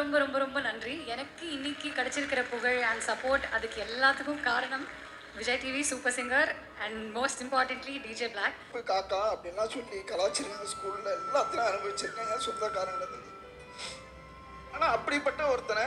ரொம்ப ரொம்ப ரொம்ப நன்றி எனக்கு இன்னைக்கு கிடைச்சிருக்கிற புகழ் அண்ட் சப்போர்ட் அதுக்கு எல்லாத்துக்கும் காரணம் Vijay TV super singer and most importantly DJ black போய் காக்கா அப்படின்லாம் சொல்லி கலாச்சிருக்காங்க ஸ்கூலில் எல்லாத்தையும் அனுபவிச்சிருக்காங்க சொந்தக்காரங்க ஆனால் அப்படிப்பட்ட ஒருத்தனை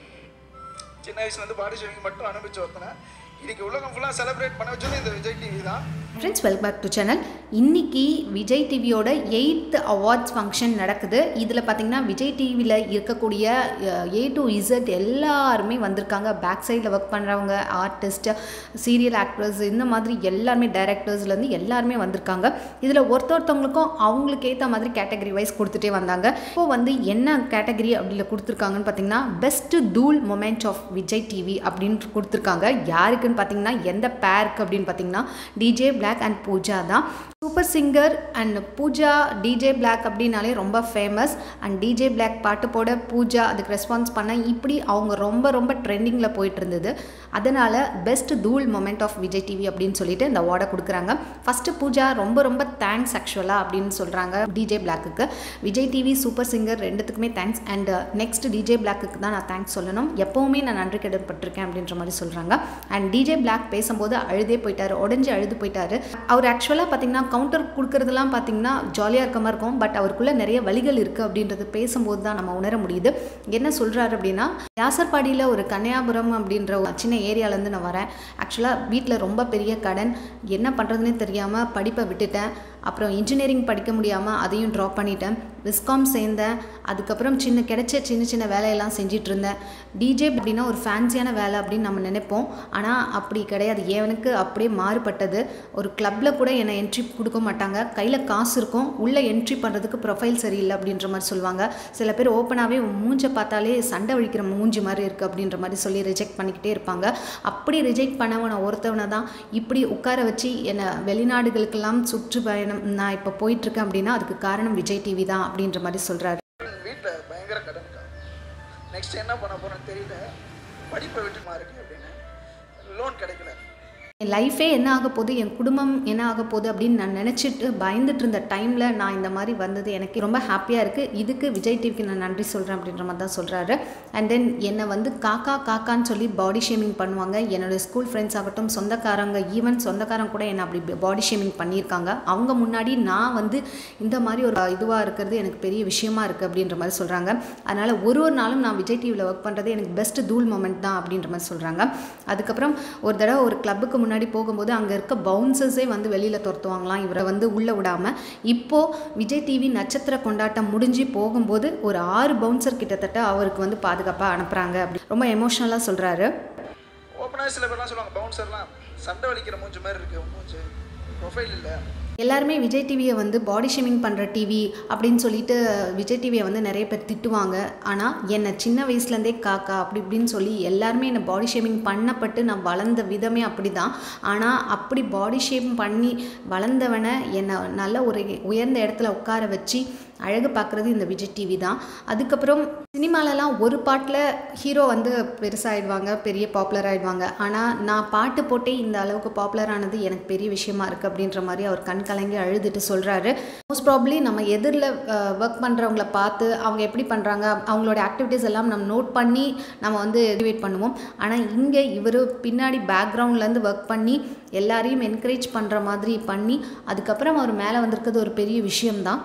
சின்ன வயசுலேருந்து பாடி ஷேவிங் மட்டும் அனுபவிச்ச ஒருத்தனை இன்னைக்கு உலகம் ஃபுல்லாக செலிப்ரேட் பண்ண வச்சது இந்த விஜய் டிவி தான் friends welcome back to channel இன்னைக்கு விஜய் டிவியோட எயித் அவார்ட்ஸ் ஃபங்க்ஷன் நடக்குது இதில் பார்த்தீங்கன்னா விஜய் டிவியில் இருக்கக்கூடிய ஏ டு இசட் எல்லாருமே வந்திருக்காங்க பேக் சைடில் ஒர்க் பண்ணுறவங்க ஆர்டிஸ்ட் சீரியல் ஆக்டர்ஸ் இந்த மாதிரி எல்லாருமே டைரக்டர்ஸ்லேருந்து எல்லாருமே வந்திருக்காங்க இதில் ஒருத்த ஒருத்தவங்களுக்கும் அவங்களுக்கு ஏற்ற மாதிரி கேட்டகரி வைஸ் கொடுத்துட்டே வந்தாங்க இப்போ வந்து என்ன கேட்டகரி அப்படில கொடுத்துருக்காங்கன்னு பார்த்தீங்கன்னா பெஸ்ட் தூள் மொமெண்ட் ஆஃப் விஜய் டிவி அப்படின்னு கொடுத்துருக்காங்க யாருக்குன்னு பார்த்தீங்கன்னா எந்த பேருக்கு அப்படின்னு பார்த்தீங்கன்னா டிஜே பிளாக் அண்ட் பூஜா தான் super singer and Pooja DJ black அப்படின்னாலே ரொம்ப ஃபேமஸ் அண்ட் டிஜே பிளாக் பாட்டு போட பூஜா அதுக்கு ரெஸ்பான்ஸ் பண்ண இப்படி அவங்க ரொம்ப ரொம்ப ட்ரெண்டிங்கில் போயிட்டு இருந்தது அதனால் பெஸ்ட் தூள் மொமெண்ட் ஆஃப் விஜய் டிவி அப்படின்னு சொல்லிட்டு இந்த அவார்டை கொடுக்குறாங்க ஃபஸ்ட்டு பூஜா ரொம்ப ரொம்ப தேங்க்ஸ் ஆக்சுவலாக அப்படின்னு சொல்கிறாங்க டிஜே பிளாக்குக்கு விஜய் டிவி சூப்பர் சிங்கர் ரெண்டுத்துக்குமே தேங்க்ஸ் அண்ட் நெக்ஸ்ட் டிஜே பிளாக்குக்கு தான் நான் தேங்க்ஸ் சொல்லணும் எப்போவுமே நான் நன்றி கடன்பட்டிருக்கேன் அப்படின்ற மாதிரி சொல்கிறாங்க அண்ட் டிஜே பிளாக் பேசும்போது அழுதே போயிட்டார் உடஞ்சி அழுது போயிட்டார் அவர் ஆக்சுவலாக பார்த்தீங்கன்னா கவுண்டர் கொடுக்கறதெல்லாம் பார்த்தீங்கன்னா ஜாலியாக இருக்க மாதிரி இருக்கும் பட் அவருக்குள்ளே நிறைய வழிகள் இருக்குது அப்படின்றது பேசும்போது தான் நம்ம உணர முடியுது என்ன சொல்கிறாரு அப்படின்னா யாசர்பாடியில் ஒரு கன்னியாபுரம் அப்படின்ற ஒரு சின்ன ஏரியாலேருந்து நான் வரேன் ஆக்சுவலாக வீட்டில் ரொம்ப பெரிய கடன் என்ன பண்ணுறதுனே தெரியாமல் படிப்பை விட்டுட்டேன் அப்புறம் இன்ஜினியரிங் படிக்க முடியாமல் அதையும் ட்ராப் பண்ணிட்டேன் விஸ்காம் சேர்ந்தேன் அதுக்கப்புறம் சின்ன கிடைச்ச சின்ன சின்ன வேலையெல்லாம் செஞ்சிட்டு இருந்தேன் டிஜே அப்படின்னா ஒரு ஃபேன்சியான வேலை அப்படின்னு நம்ம நினைப்போம் ஆனால் அப்படி கிடையாது எனக்கு அப்படியே மாறுபட்டது ஒரு கிளப்பில் கூட என்னை என்ட்ரி கொடுக்க மாட்டாங்க கையில் காசு இருக்கும் உள்ளே என்ட்ரி பண்ணுறதுக்கு ப்ரொஃபைல் சரியில்லை அப்படின்ற மாதிரி சொல்லுவாங்க சில பேர் ஓப்பனாகவே மூஞ்சை பார்த்தாலே சண்டை வலிக்கிற மூஞ்சி மாதிரி இருக்குது அப்படின்ற மாதிரி சொல்லி ரிஜெக்ட் பண்ணிக்கிட்டே இருப்பாங்க அப்படி ரிஜெக்ட் பண்ணவனை ஒருத்தவனை தான் இப்படி உட்கார வச்சு என்னை வெளிநாடுகளுக்கெல்லாம் சுற்றுப்பயணம் நான் இப்போ போயிட்டுருக்கேன் அப்படின்னா அதுக்கு காரணம் விஜய் டிவி தான் அப்படின்ற மாதிரி சொல்கிறாரு வீட்டில் பயங்கர கடன்க்கா நெக்ஸ்ட் என்ன பண்ண போறேன்னு தெரியல படிப்பை விட்டுமா இருக்கு அப்படின்னு லோன் கிடைக்கல என் லைஃபே என்ன ஆக போகுது என் குடும்பம் என்ன ஆக போகுது அப்படின்னு நான் நினச்சிட்டு பயந்துட்டு இருந்த டைமில் நான் இந்த மாதிரி வந்தது எனக்கு ரொம்ப ஹாப்பியாக இருக்குது இதுக்கு விஜய் டிவிக்கு நான் நன்றி சொல்கிறேன் அப்படின்ற மாதிரி தான் சொல்கிறாரு அண்ட் தென் என்னை வந்து காக்கா காக்கான்னு சொல்லி பாடி ஷேமிங் பண்ணுவாங்க என்னோடய ஸ்கூல் ஃப்ரெண்ட்ஸ் ஆகட்டும் சொந்தக்காரங்க ஈவன் சொந்தக்காரங்க கூட என்னை அப்படி பாடி ஷேமிங் பண்ணியிருக்காங்க அவங்க முன்னாடி நான் வந்து இந்த மாதிரி ஒரு இதுவாக இருக்கிறது எனக்கு பெரிய விஷயமா இருக்குது அப்படின்ற மாதிரி சொல்கிறாங்க அதனால் ஒரு ஒரு நாளும் நான் விஜய் டிவியில் ஒர்க் பண்ணுறது எனக்கு பெஸ்ட் தூள் மூமெண்ட் தான் அப்படின்ற மாதிரி சொல்கிறாங்க அதுக்கப்புறம் ஒரு தடவை ஒரு கிளப்புக்கு முன்னாடி போகும்போது அங்கே இருக்க பவுன்சர்ஸே வந்து வெளியில் துரத்துவாங்களாம் இவரை வந்து உள்ளே விடாமல் இப்போது விஜய் டிவி நட்சத்திர கொண்டாட்டம் முடிஞ்சு போகும்போது ஒரு ஆறு பவுன்சர் கிட்டத்தட்ட அவருக்கு வந்து பாதுகாப்பாக அனுப்புகிறாங்க அப்படி ரொம்ப எமோஷ்னலாக சொல்கிறாரு ஓப்பனாக சில பேர்லாம் சொல்லுவாங்க பவுன்சர்லாம் சண்டை வலிக்கிற மூஞ்சி மாதிரி இருக்கு உன் மூஞ்சி ப்ரொஃபைல் இல்லை எல்லாருமே விஜய் டிவியை வந்து பாடி ஷேமிங் பண்ணுற டிவி அப்படின்னு சொல்லிட்டு விஜய் டிவியை வந்து நிறைய பேர் திட்டுவாங்க ஆனால் என்னை சின்ன வயசுலேருந்தே காக்கா அப்படி இப்படின்னு சொல்லி எல்லாருமே என்னை பாடி ஷேமிங் பண்ணப்பட்டு நான் வளர்ந்த விதமே அப்படி தான் ஆனால் அப்படி பாடி ஷேம் பண்ணி வளர்ந்தவனை என்னை நல்ல ஒரு உயர்ந்த இடத்துல உட்கார வச்சு அழகு பார்க்குறது இந்த விஜய் டிவி தான் அதுக்கப்புறம் சினிமாலலாம் ஒரு பாட்டில் ஹீரோ வந்து பெருசாகிடுவாங்க பெரிய பாப்புலர் ஆகிடுவாங்க ஆனால் நான் பாட்டு போட்டே இந்த அளவுக்கு பாப்புலர் ஆனது எனக்கு பெரிய விஷயமா இருக்குது அப்படின்ற மாதிரி அவர் கண் கலங்கி அழுதுட்டு சொல்கிறாரு மோஸ்ட் ப்ராப்ளி நம்ம எதிரில் ஒர்க் பண்ணுறவங்கள பார்த்து அவங்க எப்படி பண்ணுறாங்க அவங்களோட ஆக்டிவிட்டீஸ் எல்லாம் நம்ம நோட் பண்ணி நம்ம வந்து மோட்டிவேட் பண்ணுவோம் ஆனால் இங்கே இவர் பின்னாடி பேக்ரவுண்ட்லேருந்து ஒர்க் பண்ணி எல்லாரையும் என்கரேஜ் பண்ணுற மாதிரி பண்ணி அதுக்கப்புறம் அவர் மேலே வந்திருக்கிறது ஒரு பெரிய விஷயம்தான்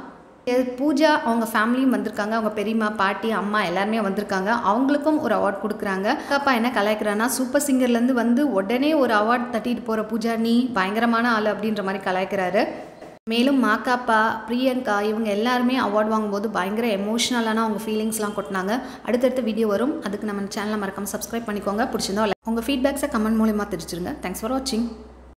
பூஜா அவங்க ஃபேமிலியும் வந்திருக்காங்க அவங்க பெரியம்மா பாட்டி அம்மா எல்லாருமே வந்திருக்காங்க அவங்களுக்கும் ஒரு அவார்ட் கொடுக்குறாங்க அப்பா என்ன கலாய்க்கிறான்னா சூப்பர் சிங்கர்லேருந்து வந்து உடனே ஒரு அவார்ட் தட்டிட்டு போகிற பூஜா நீ பயங்கரமான ஆள் அப்படின்ற மாதிரி கலாய்க்கிறாரு மேலும் மாக்காப்பா பிரியங்கா இவங்க எல்லாருமே அவார்ட் வாங்கும்போது பயங்கர எமோஷ்னலான அவங்க ஃபீலிங்ஸ்லாம் கொட்டினாங்க அடுத்தடுத்த வீடியோ வரும் அதுக்கு நம்ம சேனலை மறக்காம சப்ஸ்கிரைப் பண்ணிக்கோங்க பிடிச்சிருந்தோம் உங்கள் ஃபீட்பேக்ஸை கமெண்ட் மூலியமாக தெரிஞ்சிருங்க தேங்க்ஸ் ஃபார் வாட்சிங்